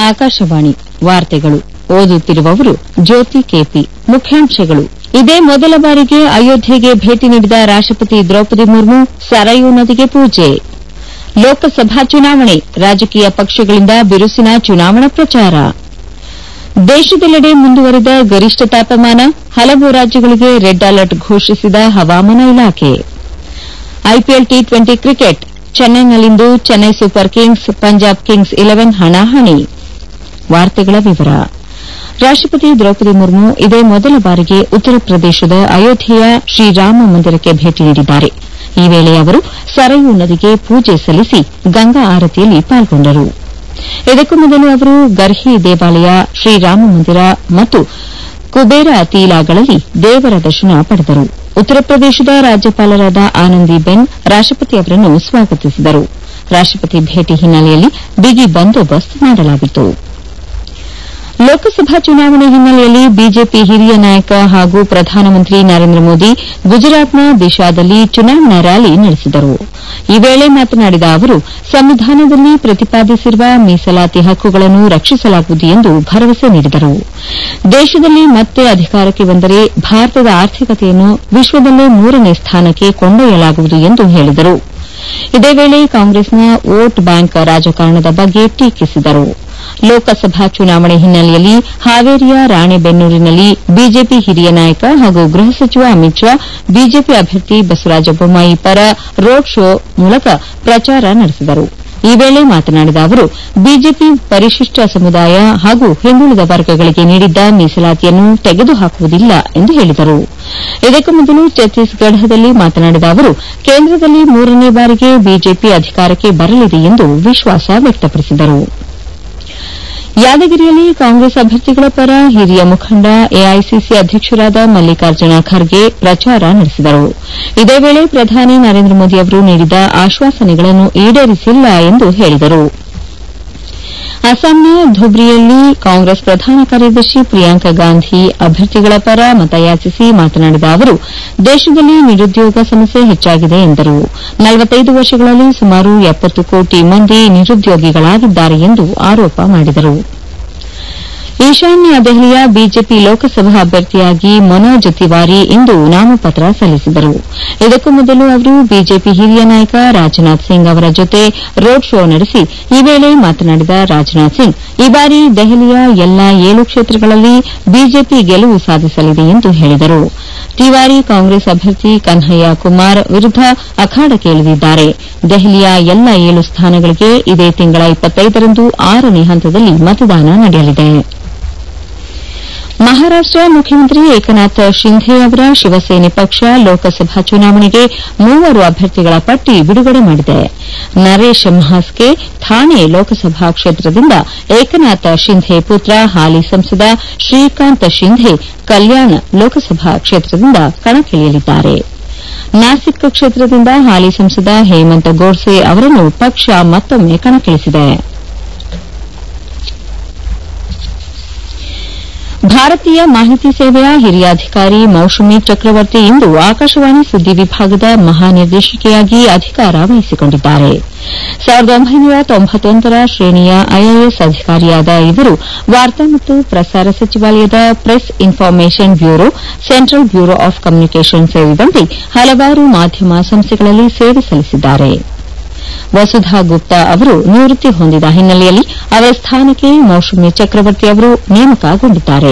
ಆಕಾಶವಾಣಿ ವಾರ್ತೆಗಳು ಓದುತ್ತಿರುವವರು ಜ್ಯೋತಿ ಕೆಪಿ ಮುಖ್ಯಾಂಶಗಳು ಇದೇ ಮೊದಲ ಬಾರಿಗೆ ಅಯೋಧ್ಯೆಗೆ ಭೇಟಿ ನೀಡಿದ ರಾಷ್ಟಪತಿ ದ್ರೌಪದಿ ಮುರ್ಮು ಸರಯೂ ನದಿಗೆ ಪೂಜೆ ಲೋಕಸಭಾ ಚುನಾವಣೆ ರಾಜಕೀಯ ಪಕ್ಷಗಳಿಂದ ಬಿರುಸಿನ ಚುನಾವಣಾ ಪ್ರಚಾರ ದೇಶದೆಲ್ಲೆಡೆ ಮುಂದುವರೆದ ಗರಿಷ್ಠ ತಾಪಮಾನ ಹಲವು ರಾಜ್ಯಗಳಿಗೆ ರೆಡ್ ಅಲರ್ಟ್ ಘೋಷಿಸಿದ ಹವಾಮಾನ ಇಲಾಖೆ ಐಪಿಎಲ್ ಟಿ ಟ್ವೆಂಟಿ ಕ್ರಿಕೆಟ್ ಚೆನ್ನೈನಲ್ಲಿಂದು Chennai Super Kings Punjab Kings Eleven ಹಣಾಹಣಿ ರಾಷ್ಟಪತಿ ದ್ರೌಪದಿ ಮುರ್ಮು ಇದೇ ಮೊದಲ ಬಾರಿಗೆ ಉತ್ತರ ಪ್ರದೇಶದ ಅಯೋಧ್ಯೆಯ ಶ್ರೀರಾಮ ಮಂದಿರಕ್ಕೆ ಭೇಟಿ ನೀಡಿದ್ದಾರೆ ಈ ವೇಳೆ ಅವರು ಸರಯೂ ನದಿಗೆ ಪೂಜೆ ಸಲ್ಲಿಸಿ ಗಂಗಾ ಆರತಿಯಲ್ಲಿ ಪಾಲ್ಗೊಂಡರು ಇದಕ್ಕೂ ಮೊದಲು ಅವರು ಗರ್ಹಿ ದೇವಾಲಯ ಶ್ರೀರಾಮ ಮಂದಿರ ಮತ್ತು ಕುಬೇರ ತೀಲಾಗಳಲ್ಲಿ ದೇವರ ದರ್ಶನ ಪಡೆದರು ಉತ್ತರ ಪ್ರದೇಶದ ರಾಜ್ಯಪಾಲರಾದ ಆನಂದಿಬೆನ್ ರಾಷ್ಟಪತಿ ಅವರನ್ನು ಸ್ವಾಗತಿಸಿದರು ರಾಷ್ಟಪತಿ ಭೇಟಿ ಹಿನ್ನೆಲೆಯಲ್ಲಿ ಬಿಗಿ ಬಂದೋಬಸ್ತ್ ಮಾಡಲಾಗಿತ್ತು ಲೋಕಸಭಾ ಚುನಾವಣೆ ಹಿನ್ನೆಲೆಯಲ್ಲಿ ಬಿಜೆಪಿ ಹಿರಿಯ ನಾಯಕ ಹಾಗೂ ಪ್ರಧಾನಮಂತ್ರಿ ನರೇಂದ್ರ ಮೋದಿ ಗುಜರಾತ್ನ ದಿಶಾದಲ್ಲಿ ಚುನಾವಣಾ ರ್ಯಾಲಿ ನಡೆಸಿದರು ಈ ವೇಳೆ ಮಾತನಾಡಿದ ಅವರು ಸಂವಿಧಾನದಲ್ಲಿ ಪ್ರತಿಪಾದಿಸಿರುವ ಮೀಸಲಾತಿ ಹಕ್ಕುಗಳನ್ನು ರಕ್ಷಿಸಲಾಗುವುದು ಎಂದು ಭರವಸೆ ನೀಡಿದರು ದೇಶದಲ್ಲಿ ಮತ್ತೆ ಅಧಿಕಾರಕ್ಕೆ ಬಂದರೆ ಭಾರತದ ಆರ್ಥಿಕತೆಯನ್ನು ವಿಶ್ವದಲ್ಲೇ ಮೂರನೇ ಸ್ಥಾನಕ್ಕೆ ಕೊಂಡೊಯ್ಯಲಾಗುವುದು ಎಂದು ಹೇಳಿದರು ಇದೇ ವೇಳೆ ಕಾಂಗ್ರೆಸ್ನ ವೋಟ್ ಬ್ಯಾಂಕ್ ರಾಜಕಾರಣದ ಬಗ್ಗೆ ಟೀಕಿಸಿದರು ಲೋಕಸಭಾ ಚುನಾವಣೆ ಹಿನ್ನೆಲೆಯಲ್ಲಿ ಹಾವೇರಿಯ ರಾಣೆಬೆನ್ನೂರಿನಲ್ಲಿ ಬಿಜೆಪಿ ಹಿರಿಯ ನಾಯಕ ಹಾಗೂ ಗೃಹ ಸಚಿವ ಅಮಿತ್ ಶಾ ಬಿಜೆಪಿ ಅಭ್ಯರ್ಥಿ ಬಸವರಾಜ ಬೊಮ್ಮಾಯಿ ಪರ ರೋಡ್ ಶೋ ಮೂಲಕ ಪ್ರಚಾರ ನಡೆಸಿದರು ಈ ವೇಳೆ ಮಾತನಾಡಿದ ಅವರು ಬಿಜೆಪಿ ಪರಿಶಿಷ್ಟ ಸಮುದಾಯ ಹಾಗೂ ಹಿಂದುಳಿದ ವರ್ಗಗಳಿಗೆ ನೀಡಿದ್ದ ಮೀಸಲಾತಿಯನ್ನು ತೆಗೆದುಹಾಕುವುದಿಲ್ಲ ಎಂದು ಹೇಳಿದರು ಇದಕ್ಕೂ ಮೊದಲು ಛತ್ತೀಸ್ಗಢದಲ್ಲಿ ಮಾತನಾಡಿದ ಅವರು ಕೇಂದ್ರದಲ್ಲಿ ಮೂರನೇ ಬಾರಿಗೆ ಬಿಜೆಪಿ ಅಧಿಕಾರಕ್ಕೆ ಬರಲಿದೆ ಎಂದು ವಿಶ್ವಾಸ ವ್ಯಕ್ತಪಡಿಸಿದರು ಯಾದಗಿರಿಯಲ್ಲಿ ಕಾಂಗ್ರೆಸ್ ಅಭ್ಯರ್ಥಿಗಳ ಪರ ಹಿರಿಯ ಮುಖಂಡ ಎಐಸಿಸಿ ಅಧ್ಯಕ್ಷರಾದ ಮಲ್ಲಿಕಾರ್ಜುನ ಖರ್ಗೆ ಪ್ರಚಾರ ನಡೆಸಿದರು ಇದೇ ವೇಳೆ ಪ್ರಧಾನಿ ನರೇಂದ್ರ ಮೋದಿ ಅವರು ನೀಡಿದ ಆಶ್ವಾಸನೆಗಳನ್ನು ಈಡೇರಿಸಿಲ್ಲ ಎಂದು ಹೇಳಿದರು ಅಸ್ಸಾಂನ ಧುಬ್ರಿಯಲ್ಲಿ ಕಾಂಗ್ರೆಸ್ ಪ್ರಧಾನ ಕಾರ್ಯದರ್ಶಿ ಪ್ರಿಯಾಂಕಾ ಗಾಂಧಿ ಅಭ್ಯರ್ಥಿಗಳ ಪರ ಮತಯಾಚಿಸಿ ಮಾತನಾಡಿದ ಅವರು ದೇಶದಲ್ಲಿ ನಿರುದ್ಯೋಗ ಸಮಸ್ಯೆ ಹೆಚ್ಚಾಗಿದೆ ಎಂದರು ನಲವತ್ತೈದು ವರ್ಷಗಳಲ್ಲಿ ಸುಮಾರು ಎಪ್ಪತ್ತು ಕೋಟಿ ಮಂದಿ ನಿರುದ್ಯೋಗಿಗಳಾಗಿದ್ದಾರೆ ಎಂದು ಆರೋಪ ಮಾಡಿದರು ಈಶಾನ್ಯ ದೆಹಲಿಯ ಬಿಜೆಪಿ ಲೋಕಸಭಾ ಅಭ್ಯರ್ಥಿಯಾಗಿ ಮನೋಜ್ ತಿವಾರಿ ಇಂದು ನಾಮಪತ್ರ ಸಲ್ಲಿಸಿದರು ಇದಕ್ಕೂ ಮೊದಲು ಅವರು ಬಿಜೆಪಿ ಹಿರಿಯ ನಾಯಕ ರಾಜನಾಥ್ ಸಿಂಗ್ ಅವರ ಜೊತೆ ರೋಡ್ ಶೋ ನಡೆಸಿ ಈ ವೇಳೆ ಮಾತನಾಡಿದ ರಾಜನಾಥ್ ಸಿಂಗ್ ಈ ಬಾರಿ ದೆಹಲಿಯ ಎಲ್ಲಾ ಏಳು ಕ್ಷೇತ್ರಗಳಲ್ಲಿ ಬಿಜೆಪಿ ಗೆಲುವು ಸಾಧಿಸಲಿದೆ ಎಂದು ಹೇಳಿದರು ತಿವಾರಿ ಕಾಂಗ್ರೆಸ್ ಅಭ್ಯರ್ಥಿ ಕನ್ಹಯ್ಯ ಕುಮಾರ್ ವಿರುದ್ದ ಅಖಾಡಕ್ಕೆ ಇಳಿದಿದ್ದಾರೆ ದೆಹಲಿಯ ಎಲ್ಲಾ ಏಳು ಸ್ಥಾನಗಳಿಗೆ ಇದೇ ತಿಂಗಳ ಇಪ್ಪತ್ತೈದರಂದು ಆರನೇ ಹಂತದಲ್ಲಿ ಮತದಾನ ನಡೆಯಲಿದೆ ಮಹಾರಾಷ್ಟ ಮುಖ್ಯಮಂತ್ರಿ ಏಕನಾಥ್ ಶಿಂಧೆ ಅವರ ಶಿವಸೇನೆ ಪಕ್ಷ ಲೋಕಸಭಾ ಚುನಾವಣೆಗೆ ಮೂವರು ಅಭ್ಯರ್ಥಿಗಳ ಪಟ್ಟಿ ಬಿಡುಗಡೆ ಮಾಡಿದೆ ನರೇಶ್ ಮಹಾಸ್ಕೆ ಥಾಣೆ ಲೋಕಸಭಾ ಕ್ಷೇತ್ರದಿಂದ ಏಕನಾಥ್ ಶಿಂಧೆ ಪುತ್ರ ಹಾಲಿ ಸಂಸದ ಶ್ರೀಕಾಂತ್ ಶಿಂಧೆ ಕಲ್ಯಾಣ್ ಲೋಕಸಭಾ ಕ್ಷೇತ್ರದಿಂದ ಕಣಕ್ಕಿಳಿಯಲಿದ್ದಾರೆ ನಾಸಿಕ್ ಕ್ಷೇತ್ರದಿಂದ ಹಾಲಿ ಸಂಸದ ಹೇಮಂತ್ ಗೋಡ್ಸೆ ಅವರನ್ನು ಪಕ್ಷ ಮತ್ತೊಮ್ಮೆ ಕಣಕ್ಕಿಳಿಸಿದೆ ಭಾರತೀಯ ಮಾಹಿತಿ ಸೇವೆಯ ಹಿರಿಯ ಅಧಿಕಾರಿ ಮೌಸುಮಿ ಚಕ್ರವರ್ತಿ ಇಂದು ಆಕಾಶವಾಣಿ ಸುದ್ದಿ ವಿಭಾಗದ ಮಹಾನಿರ್ದೇಶಕಿಯಾಗಿ ಅಧಿಕಾರ ವಹಿಸಿಕೊಂಡಿದ್ದಾರೆ ರ ಶ್ರೇಣಿಯ ಐಎಎಸ್ ಅಧಿಕಾರಿಯಾದ ಇವರು ವಾರ್ತಾ ಮತ್ತು ಪ್ರಸಾರ ಸಚಿವಾಲಯದ Press Information Bureau Central Bureau of Communication ಸೇರಿದಂತೆ ಹಲವಾರು ಮಾಧ್ಯಮ ಸಂಸ್ಥೆಗಳಲ್ಲಿ ಸೇವೆ ಸಲ್ಲಿಸಿದ್ದಾರೆ ವಸುಧಾ ಗುಪ್ತಾ ಅವರು ನಿವೃತ್ತಿ ಹೊಂದಿದ ಹಿನ್ನೆಲೆಯಲ್ಲಿ ಅವರ ಸ್ಥಾನಕ್ಕೆ ಮೌಸುಮಿ ಚಕ್ರವರ್ತಿ ಅವರು ನೇಮಕಗೊಂಡಿದ್ದಾರೆ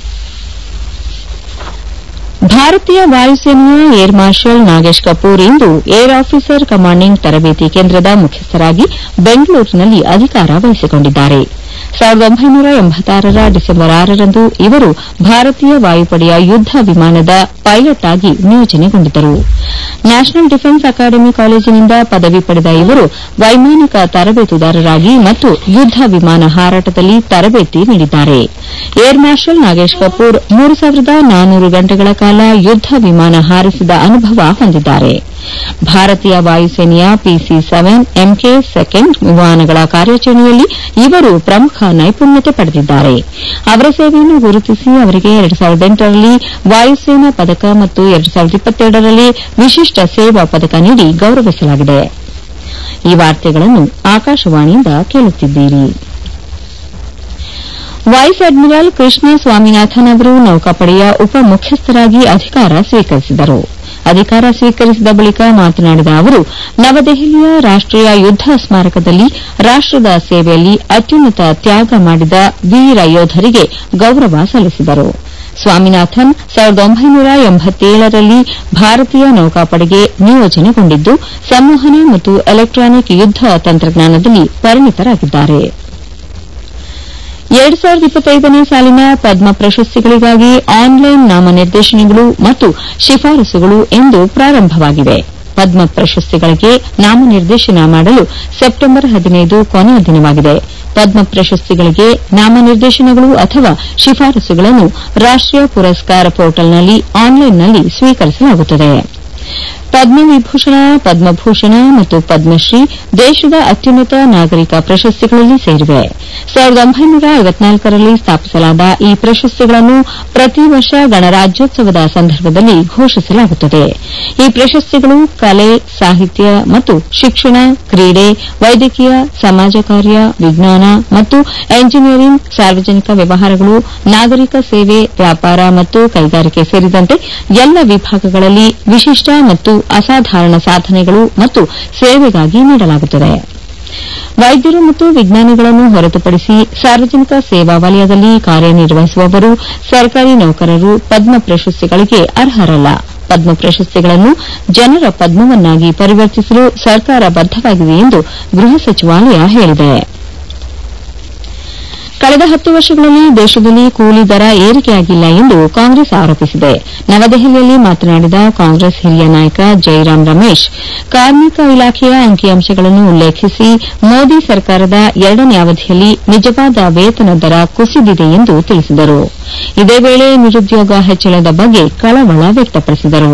ಭಾರತೀಯ ವಾಯುಸೇನೆಯ ಏರ್ ಮಾರ್ಷಲ್ ನಾಗೇಶ್ ಕಪೂರ್ ಇಂದು ಏರ್ ಆಫೀಸರ್ ಕಮಾಂಡಿಂಗ್ ತರಬೇತಿ ಕೇಂದ್ರದ ಮುಖ್ಯಸ್ಥರಾಗಿ ಬೆಂಗಳೂರಿನಲ್ಲಿ ಅಧಿಕಾರ ವಹಿಸಿಕೊಂಡಿದ್ದಾರೆ ರ ಡಿಸೆಂಬರ್ ಆರರಂದು ಇವರು ಭಾರತೀಯ ವಾಯುಪಡೆಯ ಯುದ್ದ ವಿಮಾನದ ಪೈಲಟ್ ಆಗಿ ನಿಯೋಜನೆಗೊಂಡಿದ್ದರು ನ್ಯಾಷನಲ್ ಡಿಫೆನ್ಸ್ ಅಕಾಡೆಮಿ ಕಾಲೇಜಿನಿಂದ ಪದವಿ ಪಡೆದ ಇವರು ವೈಮಾನಿಕ ತರಬೇತುದಾರರಾಗಿ ಮತ್ತು ಯುದ್ದ ವಿಮಾನ ಹಾರಾಟದಲ್ಲಿ ತರಬೇತಿ ನೀಡಿದ್ದಾರೆ ಏರ್ ಮಾರ್ಷಲ್ ನಾಗೇಶ್ ಕಪೂರ್ ಮೂರು ಸಾವಿರದ ನಾನ್ನೂರು ಗಂಟೆಗಳ ಕಾಲ ಯುದ್ದ ವಿಮಾನ ಹಾರಿಸಿದ ಅನುಭವ ಹೊಂದಿದ್ದಾರೆ ಭಾರತೀಯ ವಾಯುಸೇನೆಯ ಪಿಸಿ ಸೆವೆನ್ ಎಂಕೆ ಸೆಕೆಂಡ್ ವಿಮಾನಗಳ ಕಾರ್ಯಾಚರಣೆಯಲ್ಲಿ ಇವರು ಪ್ರಮುಖ ನೈಪುಣ್ಯತೆ ಪಡೆದಿದ್ದಾರೆ ಅವರ ಸೇವೆಯನ್ನು ಗುರುತಿಸಿ ಅವರಿಗೆ ರಲ್ಲಿ ವಾಯುಸೇನಾ ಪದಕ ಮತ್ತು ರಲ್ಲಿ ವಿಶಿಷ್ಟ ಸೇವಾ ಪದಕ ನೀಡಿ ಗೌರವಿಸಲಾಗಿದೆ ಈ ವಾರ್ತೆಗಳನ್ನು ಆಕಾಶವಾಣಿಯಿಂದ ಕೇಳುತ್ತಿದ್ದೀರಿ ವೈಸ್ ಅಡ್ಮಿರಲ್ ಕೃಷ್ಣ ಸ್ವಾಮಿನಾಥನ್ ಅವರು ನೌಕಾಪಡೆಯ ಉಪ ಮುಖ್ಯಸ್ಥರಾಗಿ ಅಧಿಕಾರ ಸ್ವೀಕರಿಸಿದರು ಅಧಿಕಾರ ಸ್ವೀಕರಿಸಿದ ಬಳಿಕ ಮಾತನಾಡಿದ ಅವರು ನವದೆಹಲಿಯ ರಾಷ್ಟೀಯ ಯುದ್ದ ಸ್ಮಾರಕದಲ್ಲಿ ರಾಷ್ಟದ ಸೇವೆಯಲ್ಲಿ ಅತ್ಯುನ್ನತ ತ್ಯಾಗ ಮಾಡಿದ ವೀರ ಯೋಧರಿಗೆ ಗೌರವ ಸಲ್ಲಿಸಿದರು ಸ್ವಾಮಿನಾಥನ್ ರಲ್ಲಿ ಭಾರತೀಯ ನೌಕಾಪಡೆಗೆ ನಿಯೋಜನೆಗೊಂಡಿದ್ದು ಸಂವಹನ ಮತ್ತು ಎಲೆಕ್ಟ್ರಾನಿಕ್ ಯುದ್ದ ತಂತ್ರಜ್ಞಾನದಲ್ಲಿ ಪರಿಣಿತರಾಗಿದ್ದಾರೆ ಎರಡು ಸಾವಿರದ ಇಪ್ಪತ್ತೈದನೇ ಸಾಲಿನ ಪದ್ಮ ಪ್ರಶಸ್ತಿಗಳಿಗಾಗಿ ಆನ್ಲೈನ್ ನಾಮನಿರ್ದೇಶನಗಳು ಮತ್ತು ಶಿಫಾರಸುಗಳು ಇಂದು ಪ್ರಾರಂಭವಾಗಿವೆ ಪದ್ಮ ಪ್ರಶಸ್ತಿಗಳಿಗೆ ನಾಮನಿರ್ದೇಶನ ಮಾಡಲು ಸೆಪ್ಟೆಂಬರ್ ಹದಿನೈದು ಕೊನೆಯ ದಿನವಾಗಿದೆ ಪದ್ಮ ಪ್ರಶಸ್ತಿಗಳಿಗೆ ನಾಮನಿರ್ದೇಶನಗಳು ಅಥವಾ ಶಿಫಾರಸುಗಳನ್ನು ರಾಷ್ಟೀಯ ಪುರಸ್ಕಾರ ಪೋರ್ಟಲ್ನಲ್ಲಿ ಆನ್ಲೈನ್ನಲ್ಲಿ ಸ್ವೀಕರಿಸಲಾಗುತ್ತದೆ ಪದ್ಮವಿಭೂಷಣ ಪದ್ಮಭೂಷಣ ಮತ್ತು ಪದ್ಮಶ್ರೀ ದೇಶದ ಅತ್ಯುನ್ನತ ನಾಗರಿಕ ಪ್ರಶಸ್ತಿಗಳಲ್ಲಿ ಸೇರಿವೆ ರಲ್ಲಿ ಸ್ಥಾಪಿಸಲಾದ ಈ ಪ್ರಶಸ್ತಿಗಳನ್ನು ಪ್ರತಿ ವರ್ಷ ಗಣರಾಜ್ಯೋತ್ಸವದ ಸಂದರ್ಭದಲ್ಲಿ ಘೋಷಿಸಲಾಗುತ್ತದೆ ಈ ಪ್ರಶಸ್ತಿಗಳು ಕಲೆ ಸಾಹಿತ್ಯ ಮತ್ತು ಶಿಕ್ಷಣ ಕ್ರೀಡೆ ವೈದ್ಯಕೀಯ ಸಮಾಜ ಕಾರ್ಯ ವಿಜ್ಞಾನ ಮತ್ತು ಎಂಜಿನಿಯರಿಂಗ್ ಸಾರ್ವಜನಿಕ ವ್ಯವಹಾರಗಳು ನಾಗರಿಕ ಸೇವೆ ವ್ಯಾಪಾರ ಮತ್ತು ಕೈಗಾರಿಕೆ ಸೇರಿದಂತೆ ಎಲ್ಲ ವಿಭಾಗಗಳಲ್ಲಿ ವಿಶಿಷ್ಟ ಮತ್ತು ಅಸಾಧಾರಣ ಸಾಧನೆಗಳು ಮತ್ತು ಸೇವೆಗಾಗಿ ನೀಡಲಾಗುತ್ತದೆ ವೈದ್ಯರು ಮತ್ತು ವಿಜ್ಞಾನಿಗಳನ್ನು ಹೊರತುಪಡಿಸಿ ಸಾರ್ವಜನಿಕ ಸೇವಾ ವಲಯದಲ್ಲಿ ಕಾರ್ಯನಿರ್ವಹಿಸುವವರು ಸರ್ಕಾರಿ ನೌಕರರು ಪದ್ಮ ಪ್ರಶಸ್ತಿಗಳಿಗೆ ಅರ್ಹರಲ್ಲ ಪದ್ಮ ಪ್ರಶಸ್ತಿಗಳನ್ನು ಜನರ ಪದ್ಮವನ್ನಾಗಿ ಪರಿವರ್ತಿಸಲು ಸರ್ಕಾರ ಬದ್ದವಾಗಿದೆ ಎಂದು ಗೃಹ ಸಚಿವಾಲಯ ಹೇಳಿದೆ ಕಳೆದ ಹತ್ತು ವರ್ಷಗಳಲ್ಲಿ ದೇಶದಲ್ಲಿ ಕೂಲಿ ದರ ಏರಿಕೆಯಾಗಿಲ್ಲ ಎಂದು ಕಾಂಗ್ರೆಸ್ ಆರೋಪಿಸಿದೆ ನವದೆಹಲಿಯಲ್ಲಿ ಮಾತನಾಡಿದ ಕಾಂಗ್ರೆಸ್ ಹಿರಿಯ ನಾಯಕ ಜೈರಾಂ ರಮೇಶ್ ಕಾರ್ಮಿಕ ಇಲಾಖೆಯ ಅಂಕಿಅಂಶಗಳನ್ನು ಉಲ್ಲೇಖಿಸಿ ಮೋದಿ ಸರ್ಕಾರದ ಎರಡನೇ ಅವಧಿಯಲ್ಲಿ ನಿಜವಾದ ವೇತನ ದರ ಕುಸಿದಿದೆ ಎಂದು ತಿಳಿಸಿದರು ಇದೇ ವೇಳೆ ನಿರುದ್ಯೋಗ ಹೆಚ್ಚಳದ ಬಗ್ಗೆ ಕಳವಳ ವ್ಯಕ್ತಪಡಿಸಿದರು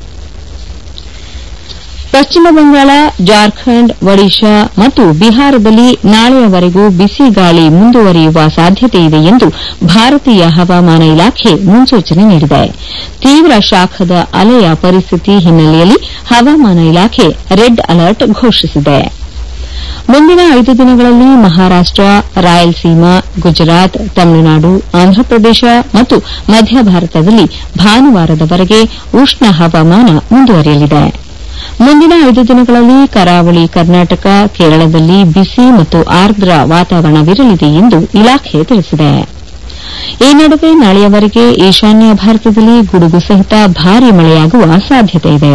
ಪಶ್ಚಿಮ ಬಂಗಾಳ ಜಾರ್ಖಂಡ್ ಒಡಿಶಾ ಮತ್ತು ಬಿಹಾರದಲ್ಲಿ ನಾಳೆಯವರೆಗೂ ಬಿಸಿ ಗಾಳಿ ಮುಂದುವರಿಯುವ ಸಾಧ್ಯತೆಯಿದೆ ಎಂದು ಭಾರತೀಯ ಹವಾಮಾನ ಇಲಾಖೆ ಮುನ್ಸೂಚನೆ ನೀಡಿದೆ ತೀವ್ರ ಶಾಖದ ಅಲೆಯ ಪರಿಸ್ಥಿತಿ ಹಿನ್ನೆಲೆಯಲ್ಲಿ ಹವಾಮಾನ ಇಲಾಖೆ ರೆಡ್ ಅಲರ್ಟ್ ಘೋಷಿಸಿದೆ ಮುಂದಿನ ಐದು ದಿನಗಳಲ್ಲಿ ಮಹಾರಾಷ್ಟ ರಾಯಲಸೀಮಾ ಗುಜರಾತ್ ತಮಿಳುನಾಡು ಆಂಧ್ರಪ್ರದೇಶ ಮತ್ತು ಮಧ್ಯ ಭಾರತದಲ್ಲಿ ಭಾನುವಾರದವರೆಗೆ ಉಷ್ಣ ಹವಾಮಾನ ಮುಂದುವರಿಯಲಿದೆ ಮುಂದಿನ ಐದು ದಿನಗಳಲ್ಲಿ ಕರಾವಳಿ ಕರ್ನಾಟಕ ಕೇರಳದಲ್ಲಿ ಬಿಸಿ ಮತ್ತು ಆರ್ದ್ರ ವಾತಾವರಣವಿರಲಿದೆ ಎಂದು ಇಲಾಖೆ ತಿಳಿಸಿದೆ ಈ ನಡುವೆ ನಾಳೆಯವರೆಗೆ ಈಶಾನ್ಯ ಭಾರತದಲ್ಲಿ ಗುಡುಗು ಸಹಿತ ಭಾರೀ ಮಳೆಯಾಗುವ ಸಾಧ್ಯತೆಯಿದೆ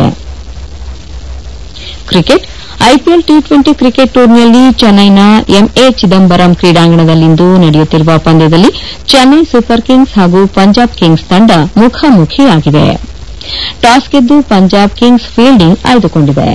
cricket IPL T twenty cricket ಟೂರ್ನಿಯಲ್ಲಿ ಚೆನ್ನೈನ ಎಂಎ ಚಿದಂಬರಂ ಕ್ರೀಡಾಂಗಣದಲ್ಲಿಂದು ನಡೆಯುತ್ತಿರುವ ಪಂದ್ಯದಲ್ಲಿ ಚೆನ್ನೈ ಸೂಪರ್ ಕಿಂಗ್ಸ್ ಹಾಗೂ ಪಂಜಾಬ್ ಕಿಂಗ್ಸ್ ತಂಡ ಮುಖಾಮುಖಿಯಾಗಿವೆ ಟಾಸ್ ಗೆದ್ದು ಪಂಜಾಬ್ ಕಿಂಗ್ಸ್ ಫೀಲ್ಡಿಂಗ್ ಆಯ್ದುಕೊಂಡಿದೆ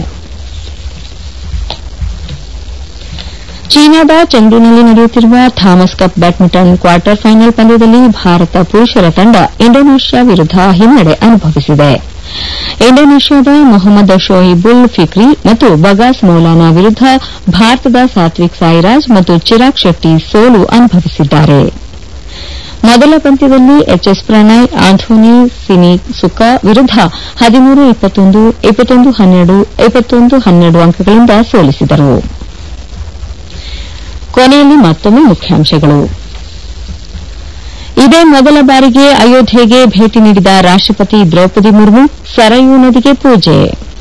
ಚೀನಾದ ಚೆಂಡೂನಲ್ಲಿ ನಡೆಯುತ್ತಿರುವ Thomas Cup badminton quarter final ಪಂದ್ಯದಲ್ಲಿ ಭಾರತ ಪುರುಷರ ತಂಡ ಇಂಡೋನೇಷ್ಯಾ ವಿರುದ್ದ ಹಿನ್ನಡೆ ಅನುಭವಿಸಿದೆ ಇಂಡೋನೇಷ್ಯಾದ ಮೊಹಮ್ಮದ್ ಶೋಯಿಬುಲ್ ಫಿಕ್ರಿ ಮತ್ತು ಬಗಾಸ್ ಮೌಲಾನಾ ವಿರುದ್ದ ಭಾರತದ ಸಾತ್ವಿಕ್ ಸಾಯಿರಾಜ್ ಮತ್ತು ಚಿರಾಗ್ ಶೆಟ್ಟಿ ಸೋಲು ಅನುಭವಿಸಿದ್ದಾರೆ ಮೊದಲ ಪಂದ್ಯದಲ್ಲಿ ಎಚ್ಎಸ್ ಪ್ರಣಯ್ ಆಂಥೋನಿ ಸಿನಿಸುಕ ವಿರುದ್ದ ಹದಿಮೂರು ಇಪ್ಪತ್ತೊಂದು ಇಪ್ಪತ್ತೊಂದು ಹನ್ನೆರಡು ಇಪ್ಪತ್ತೊಂದು ಹನ್ನೆರಡು ಅಂಕಗಳಿಂದ ಸೋಲಿಸಿದರು ಕೊನೆಯಲ್ಲಿ ಮತ್ತೊಮ್ಮೆ ಮುಖ್ಯಾಂಶಗಳು ಇದೇ ಮೊದಲ ಬಾರಿಗೆ ಅಯೋಧ್ಯೆಗೆ ಭೇಟಿ ನೀಡಿದ ರಾಷ್ಟಪತಿ ದ್ರೌಪದಿ ಮುರ್ಮು ಸರಯೂ ನದಿಗೆ ಪೂಜೆ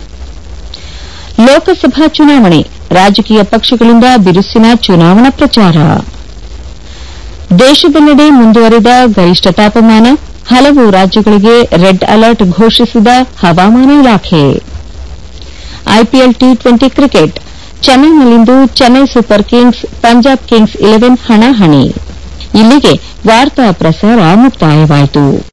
ಲೋಕಸಭಾ ಚುನಾವಣೆ ರಾಜಕೀಯ ಪಕ್ಷಗಳಿಂದ ಬಿರುಸಿನ ಚುನಾವಣಾ ಪ್ರಚಾರ ದೇಶದೆಲ್ಲೆಡೆ ಮುಂದುವರಿದ ಗರಿಷ್ಠ ತಾಪಮಾನ ಹಲವು ರಾಜ್ಯಗಳಿಗೆ ರೆಡ್ ಅಲರ್ಟ್ ಘೋಷಿಸಿದ ಹವಾಮಾನ ಇಲಾಖೆ ಐಪಿಎಲ್ ಟಿ ಟ್ವೆಂಟಿ ಕ್ರಿಕೆಟ್ ಚೆನ್ನೈನಲ್ಲಿಂದು Chennai Super Kings Punjab Kings Eleven ಹಣಾಹಣಿ ಇಲ್ಲಿಗೆ ವಾರ್ತಾ ಪ್ರಸಾರ ಮುಕ್ತಾಯವಾಯಿತು